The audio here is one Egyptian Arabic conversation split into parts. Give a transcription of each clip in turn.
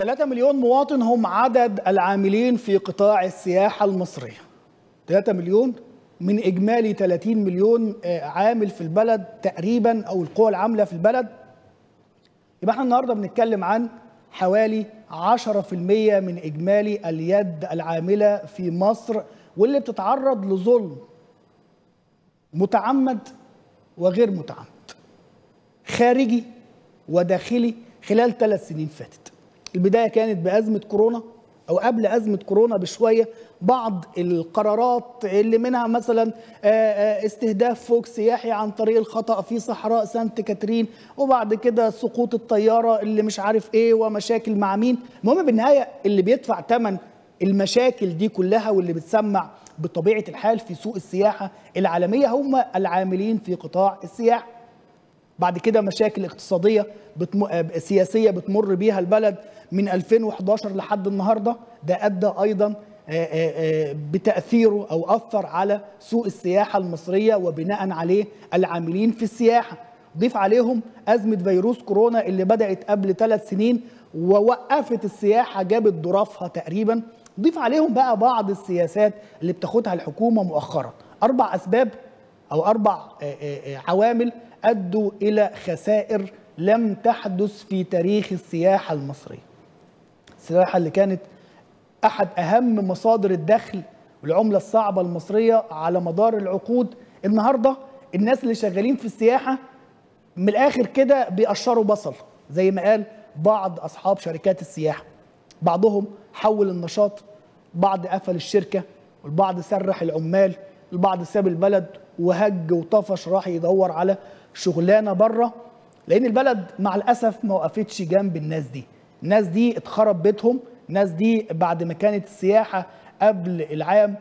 3 مليون مواطن هم عدد العاملين في قطاع السياحة المصرية 3 مليون من إجمالي 30 مليون عامل في البلد تقريبا أو القوى العاملة في البلد يبقى احنا النهاردة بنتكلم عن حوالي 10% من إجمالي اليد العاملة في مصر واللي بتتعرض لظلم متعمد وغير متعمد خارجي وداخلي خلال ثلاث سنين فاتت البدايه كانت بازمه كورونا او قبل ازمه كورونا بشويه بعض القرارات اللي منها مثلا استهداف فوق سياحي عن طريق الخطا في صحراء سانت كاترين وبعد كده سقوط الطياره اللي مش عارف ايه ومشاكل مع مين المهم بالنهايه اللي بيدفع ثمن المشاكل دي كلها واللي بتسمع بطبيعه الحال في سوق السياحه العالميه هم العاملين في قطاع السياحه بعد كده مشاكل اقتصاديه بتم... سياسيه بتمر بيها البلد من 2011 لحد النهارده ده ادى ايضا بتاثيره او اثر على سوق السياحه المصريه وبناء عليه العاملين في السياحه ضيف عليهم ازمه فيروس كورونا اللي بدات قبل ثلاث سنين ووقفت السياحه جابت ظرافها تقريبا ضيف عليهم بقى بعض السياسات اللي بتاخدها الحكومه مؤخرا اربع اسباب او اربع عوامل ادوا الى خسائر لم تحدث في تاريخ السياحه المصريه. السياحه اللي كانت احد اهم مصادر الدخل والعمله الصعبه المصريه على مدار العقود، النهارده الناس اللي شغالين في السياحه من الاخر كده بيقشروا بصل زي ما قال بعض اصحاب شركات السياحه. بعضهم حول النشاط، بعض قفل الشركه، والبعض سرح العمال، البعض ساب البلد وهج وطفش راح يدور على شغلانه بره لان البلد مع الاسف ما وقفتش جنب الناس دي الناس دي اتخرب بيتهم الناس دي بعد ما كانت السياحه قبل العام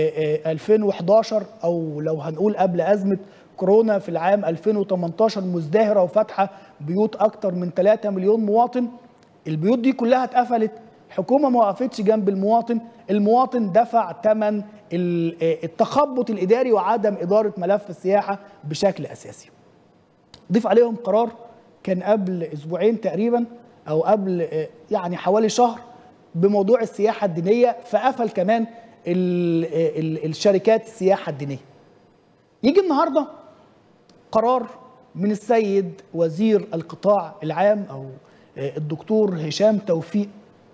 2011 او لو هنقول قبل ازمه كورونا في العام 2018 مزدهره وفاتحه بيوت اكتر من 3 مليون مواطن البيوت دي كلها اتقفلت الحكومه ما وقفتش جنب المواطن المواطن دفع ثمن التخبط الاداري وعدم اداره ملف السياحه بشكل اساسي ضيف عليهم قرار كان قبل اسبوعين تقريبا او قبل يعني حوالي شهر بموضوع السياحه الدينيه فقفل كمان ال ال الشركات السياحه الدينيه. يجي النهارده قرار من السيد وزير القطاع العام او الدكتور هشام توفيق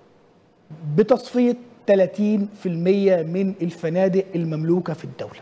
بتصفيه 30% من الفنادق المملوكه في الدوله.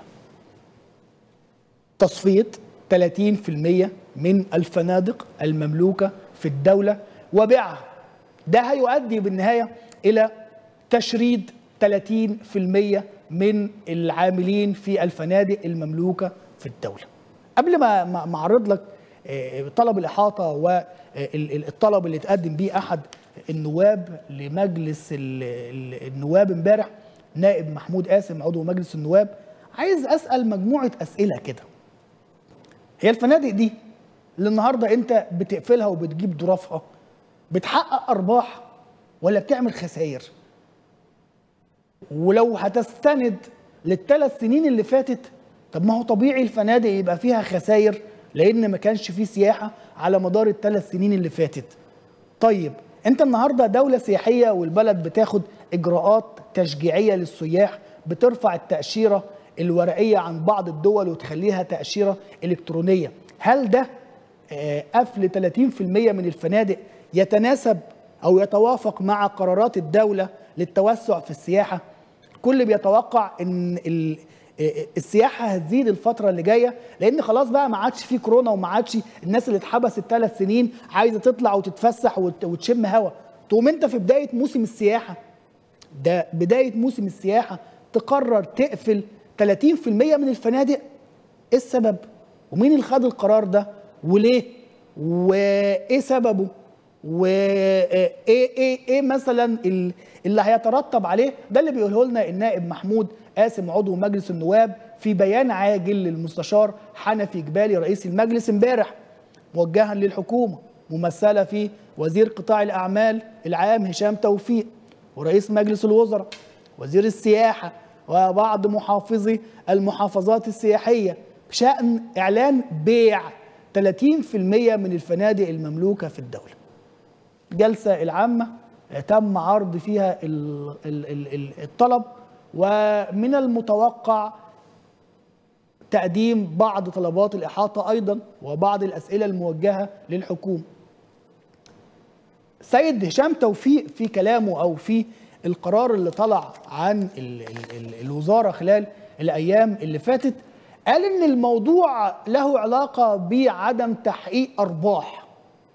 تصفيه 30% من الفنادق المملوكة في الدولة وبيعها ده هيؤدي بالنهاية إلى تشريد 30% من العاملين في الفنادق المملوكة في الدولة قبل ما ما اعرض لك طلب الإحاطة والطلب اللي اتقدم بيه أحد النواب لمجلس النواب امبارح نائب محمود قاسم عضو مجلس النواب عايز أسأل مجموعة أسئلة كده هي الفنادق دي اللي النهارده انت بتقفلها وبتجيب ظرافها بتحقق ارباح ولا بتعمل خسائر ولو هتستند للثلاث سنين اللي فاتت طب ما هو طبيعي الفنادق يبقى فيها خسائر لان ما كانش فيه سياحه على مدار الثلاث سنين اللي فاتت طيب انت النهارده دوله سياحيه والبلد بتاخد اجراءات تشجيعيه للسياح بترفع التاشيره الورقيه عن بعض الدول وتخليها تاشيره الكترونيه هل ده قفل 30% من الفنادق يتناسب او يتوافق مع قرارات الدوله للتوسع في السياحه الكل بيتوقع ان السياحه هتزيد الفتره اللي جايه لان خلاص بقى ما عادش في كورونا وما عادش الناس اللي اتحبست ثلاث سنين عايزه تطلع وتتفسح وتشم هوا تقوم انت في بدايه موسم السياحه ده بدايه موسم السياحه تقرر تقفل 30% من الفنادق ايه السبب ومين اللي خد القرار ده وليه وايه سببه وايه ايه ايه مثلا اللي هيترتب عليه ده اللي بيقوله لنا النائب محمود قاسم عضو مجلس النواب في بيان عاجل للمستشار حنفي جبالي رئيس المجلس امبارح موجها للحكومه ممثله في وزير قطاع الاعمال العام هشام توفيق ورئيس مجلس الوزراء وزير السياحه وبعض محافظي المحافظات السياحيه بشان اعلان بيع 30% من الفنادق المملوكه في الدوله. الجلسه العامه تم عرض فيها ال- ال- ال- ال- الطلب ومن المتوقع تقديم بعض طلبات الإحاطة أيضا وبعض الأسئلة الموجهة للحكومة سيد هشام توفيق في كلامه أو في القرار اللي طلع عن ال ال ال الوزارة خلال الأيام اللي فاتت قال إن الموضوع له علاقة بعدم تحقيق أرباح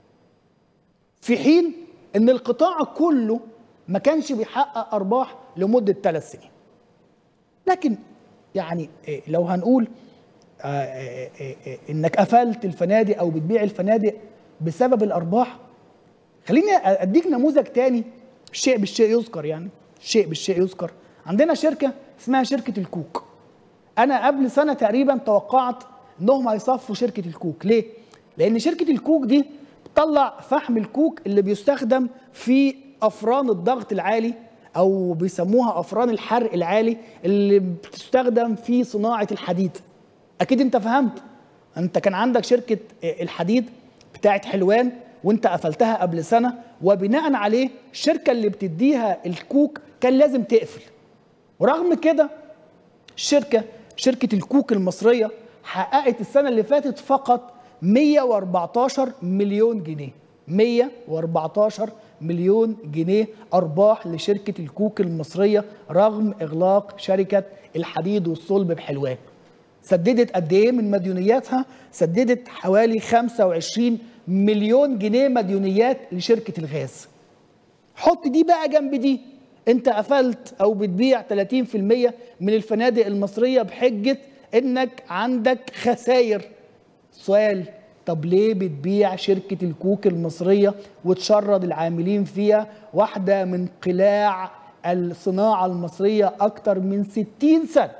في حين إن القطاع كله ما كانش بيحقق أرباح لمدة ثلاث سنين لكن يعني إيه، لو هنقول آه، آه، آه، آه، انك قفلت الفنادق او بتبيع الفنادق بسبب الارباح خليني اديك نموذج تاني الشيء بالشيء يذكر يعني الشيء بالشيء يذكر عندنا شركه اسمها شركه الكوك انا قبل سنه تقريبا توقعت انهم هيصفوا شركه الكوك ليه لان شركه الكوك دي بتطلع فحم الكوك اللي بيستخدم في افران الضغط العالي او بيسموها افران الحرق العالي اللي بتستخدم في صناعه الحديد اكيد انت فهمت انت كان عندك شركه الحديد بتاعت حلوان وانت قفلتها قبل سنه وبناء عليه الشركه اللي بتديها الكوك كان لازم تقفل ورغم كده الشركه شركه الكوك المصريه حققت السنه اللي فاتت فقط 114 مليون جنيه 114 مليون جنيه ارباح لشركه الكوك المصريه رغم اغلاق شركه الحديد والصلب بحلوان سددت قد ايه من مديونياتها سددت حوالي 25 مليون جنيه مديونيات لشركه الغاز حط دي بقى جنب دي انت قفلت او بتبيع 30% من الفنادق المصريه بحجه انك عندك خسائر سؤال طب ليه بتبيع شركة الكوك المصرية وتشرد العاملين فيها واحدة من قلاع الصناعة المصرية أكتر من 60 سنة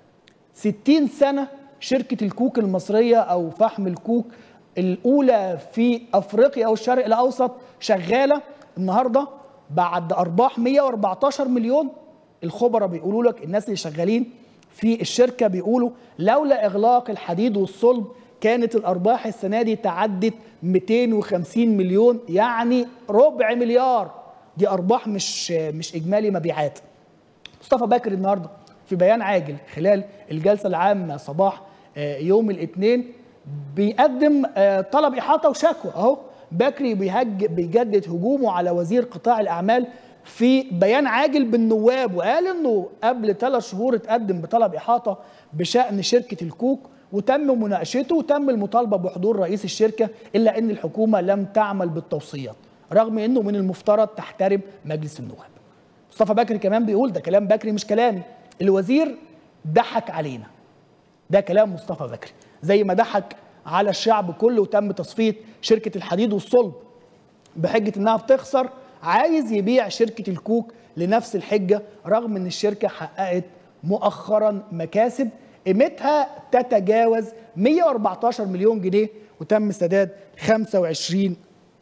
60 سنة شركة الكوك المصرية أو فحم الكوك الأولى في أفريقيا أو الشرق الأوسط شغالة النهاردة بعد أرباح 114 مليون الخبراء بيقولوا لك الناس اللي شغالين في الشركة بيقولوا لولا إغلاق الحديد والصلب كانت الأرباح السنة دي تعدت 250 مليون يعني ربع مليار دي أرباح مش مش إجمالي مبيعات مصطفى بكر النهارده في بيان عاجل خلال الجلسه العامه صباح آه، يوم الاثنين بيقدم آه، طلب احاطه وشكوى اهو بكري بيهج بيجدد هجومه على وزير قطاع الاعمال في بيان عاجل بالنواب وقال انه قبل ثلاث شهور اتقدم بطلب احاطه بشان شركه الكوك وتم مناقشته وتم المطالبه بحضور رئيس الشركه الا ان الحكومه لم تعمل بالتوصيات رغم انه من المفترض تحترم مجلس النواب مصطفى بكري كمان بيقول ده كلام بكري مش كلامي الوزير ضحك علينا ده كلام مصطفى بكري زي ما ضحك على الشعب كله وتم تصفيه شركه الحديد والصلب بحجه انها بتخسر عايز يبيع شركه الكوك لنفس الحجه رغم ان الشركه حققت مؤخرا مكاسب قيمتها تتجاوز 114 مليون جنيه وتم سداد 25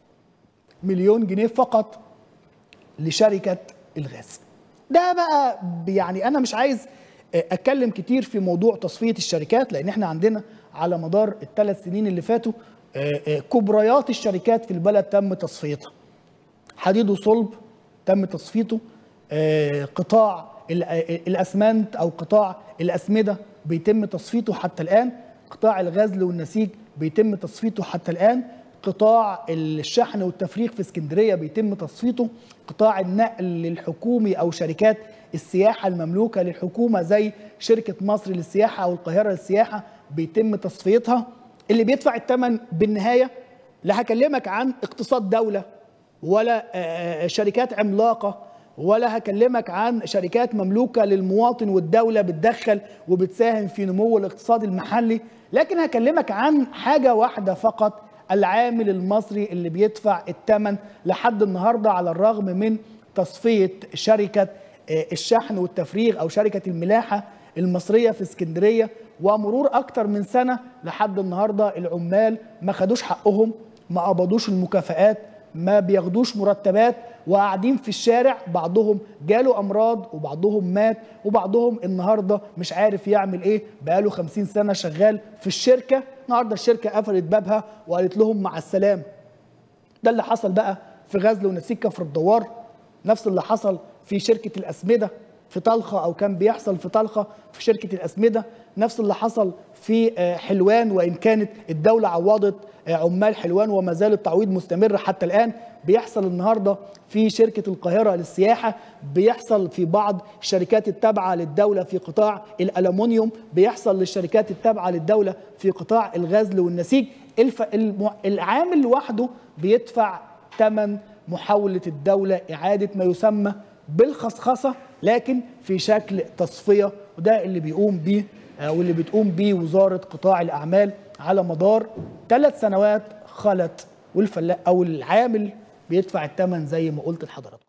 مليون جنيه فقط لشركه الغاز ده بقى يعني انا مش عايز اتكلم كتير في موضوع تصفيه الشركات لان احنا عندنا على مدار الثلاث سنين اللي فاتوا كبريات الشركات في البلد تم تصفيتها حديد وصلب تم تصفيته قطاع الاسمنت او قطاع الاسمده بيتم تصفيته حتى الان قطاع الغزل والنسيج بيتم تصفيته حتى الان قطاع الشحن والتفريغ في اسكندريه بيتم تصفيته قطاع النقل الحكومي او شركات السياحه المملوكه للحكومه زي شركه مصر للسياحه او القاهره للسياحه بيتم تصفيتها اللي بيدفع الثمن بالنهايه لا هكلمك عن اقتصاد دوله ولا شركات عملاقه ولا هكلمك عن شركات مملوكه للمواطن والدوله بتدخل وبتساهم في نمو الاقتصاد المحلي لكن هكلمك عن حاجه واحده فقط العامل المصري اللي بيدفع الثمن لحد النهارده على الرغم من تصفيه شركه الشحن والتفريغ او شركه الملاحه المصريه في اسكندريه ومرور اكتر من سنه لحد النهارده العمال ما خدوش حقهم ما قبضوش المكافآت ما بياخدوش مرتبات وقاعدين في الشارع بعضهم جاله امراض وبعضهم مات وبعضهم النهارده مش عارف يعمل ايه بقاله 50 سنه شغال في الشركه النهارده الشركه قفلت بابها وقالت لهم مع السلامه ده اللي حصل بقى في غزل ونسيج كفر الدوار نفس اللي حصل في شركه الاسمده في طلخه او كان بيحصل في طلخه في شركه الاسمده نفس اللي حصل في حلوان وان كانت الدوله عوضت عمال حلوان وما زال التعويض مستمر حتى الان بيحصل النهارده في شركه القاهره للسياحه بيحصل في بعض الشركات التابعه للدوله في قطاع الالومنيوم بيحصل للشركات التابعه للدوله في قطاع الغزل والنسيج الف... الم... العامل لوحده بيدفع ثمن محاوله الدوله اعاده ما يسمى بالخصخصه لكن في شكل تصفيه وده اللي بيقوم بيه واللي بتقوم بيه وزاره قطاع الاعمال على مدار ثلاث سنوات خلت والفلاح او العامل بيدفع الثمن زي ما قلت لحضراتكم